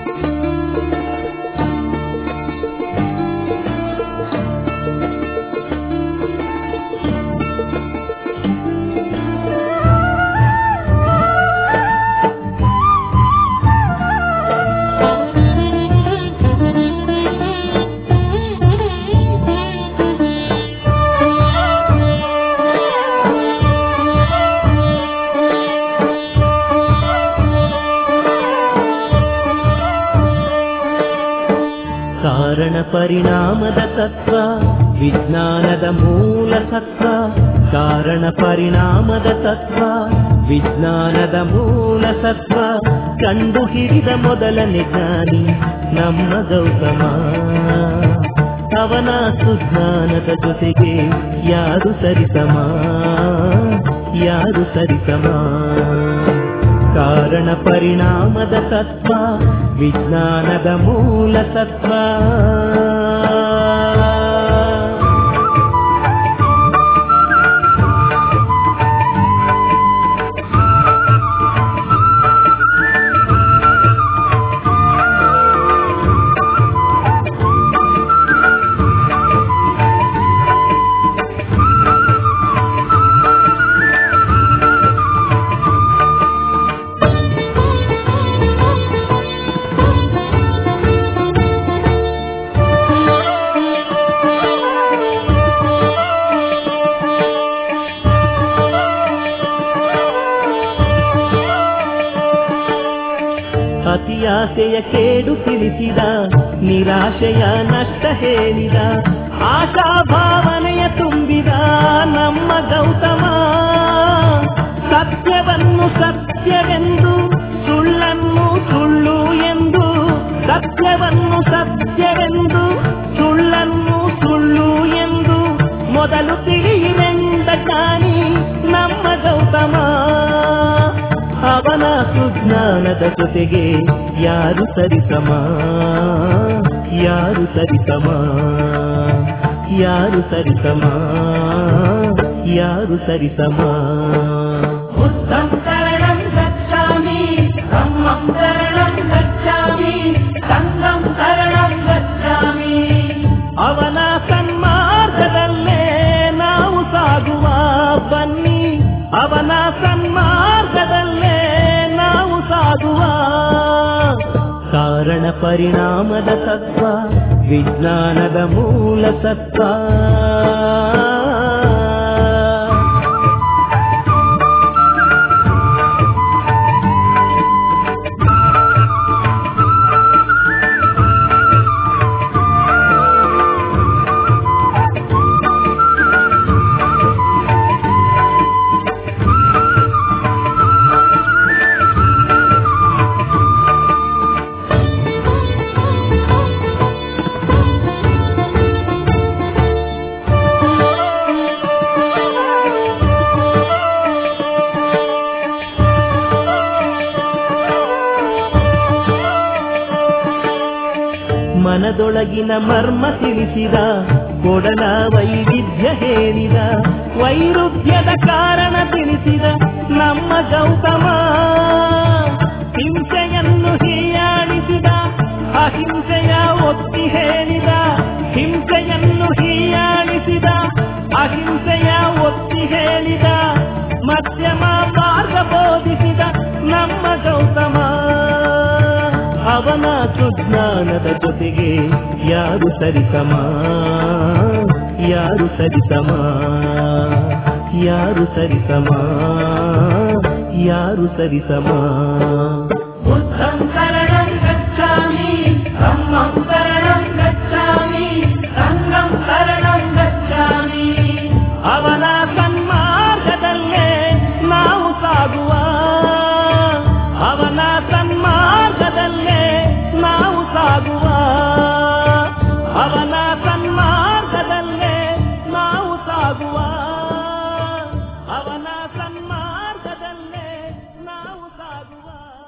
ಕಾರಣ ಪರಿಣಾಮದ ತತ್ವ ವಿಜ್ಞಾನದ ಮೂಲ ಸತ್ವ ಕಾರಣ ಪರಿಣಾಮದ ತತ್ವ ವಿಜ್ಞಾನದ ಮೂಲ ಸತ್ವ ಕಂಡು ಹಿಡಿದ ಮೊದಲನೇ ಜ್ಞಾನಿ ನಮ್ಮ ಗೌತಮ ಅವನ ಸುಜ್ಞಾನದ ಜೊತೆಗೆ ಯಾರು ಸರಿಸಮ ಯಾರು ಸರಿಸಮ ಕಾರಣ ಪರಿಣಾಮದ ತತ್ವ ವಿಜ್ಞಾನದ ಮೂಲ ತತ್ವ ಅತಿಯಾಸೆಯ ಕೇಡು ತಿಳಿಸಿದ ನಿರಾಶೆಯ ನಷ್ಟ ಹೇಳಿದ ಆಶಾ ಭಾವನೆಯ ತುಂಬಿದ ನಮ್ಮ ಗೌತಮ ಸತ್ಯವನ್ನು ಸತ್ಯವೆಂದು ಸುಳ್ಳನ್ನು ಸುಳ್ಳು ಎಂದು ಸತ್ಯವನ್ನು ಸತ್ಯವೆಂದು ಸುಳ್ಳನ್ನು ಸುಳ್ಳು ಎಂದು ಮೊದಲು ತಿಳಿಯಿರೆಂದ ಜ್ಞಾನಿ ನಮ್ಮ ಗೌತಮ ಅವನ ಸುಜ್ಞಾನದ ಜೊತೆಗೆ ಯಾರು ಸರಿಸಮ ಯಾರು ಸರಿಸಮ ಯಾರು ಸರಿಸಮ ಯಾರು ಸರಿಸಮ बुद्धं शरणं गच्छामि धम्मं शरणं गच्छामि सङ्गं शरणं गच्छामि ಅವನ ಸನ್ಮಾರ್ಗದಲ್ಲೇ ನಾವು ಸಾಗುವ ಬನ್ನಿ ಅವನ ಸನ್ಮಾರ್ಗದಲ್ಲೇ ನಾವು ಸಾಗುವ ಕಾರಣ ಪರಿಣಾಮದ ತತ್ವ ವಿಜ್ಞಾನದ ಮೂಲ ತತ್ವ ಮನದೊಳಗಿನ ಮರ್ಮ ತಿಳಿಸಿದ ಕೊಡಲ ವೈವಿಧ್ಯ ಹೇಳಿದ ವೈರುಧ್ಯದ ಕಾರಣ ತಿಳಿಸಿದ ನಮ್ಮ ಗೌತಮ ಹಿಂಸೆಯನ್ನು ಹೀಯಾಳಿಸಿದ ಅಹಿಂಸೆಯ ಒತ್ತಿ ಹೇಳಿದ ಹಿಂಸೆಯನ್ನು ಹೀಯಾಳಿಸಿದ ಅಹಿಂಸೆಯ ಒತ್ತಿ ಹೇಳಿದ ಮಧ್ಯಮ ಮಾರ್ಗ ಬೋಧಿಸಿದ ನಮ್ಮ ಗೌತಮ ಅವನ ಸುಜ್ಞಾನದ ಜೊತೆಗೆ ಯಾರು ಸರಿಸಮ ಯಾರು ಸರಿಸಮ ಯಾರು ಸರಿಸಮ ಯಾರು ಸರಿಸಮ बुद्धं शरणं गच्छामि धम्मं शरणं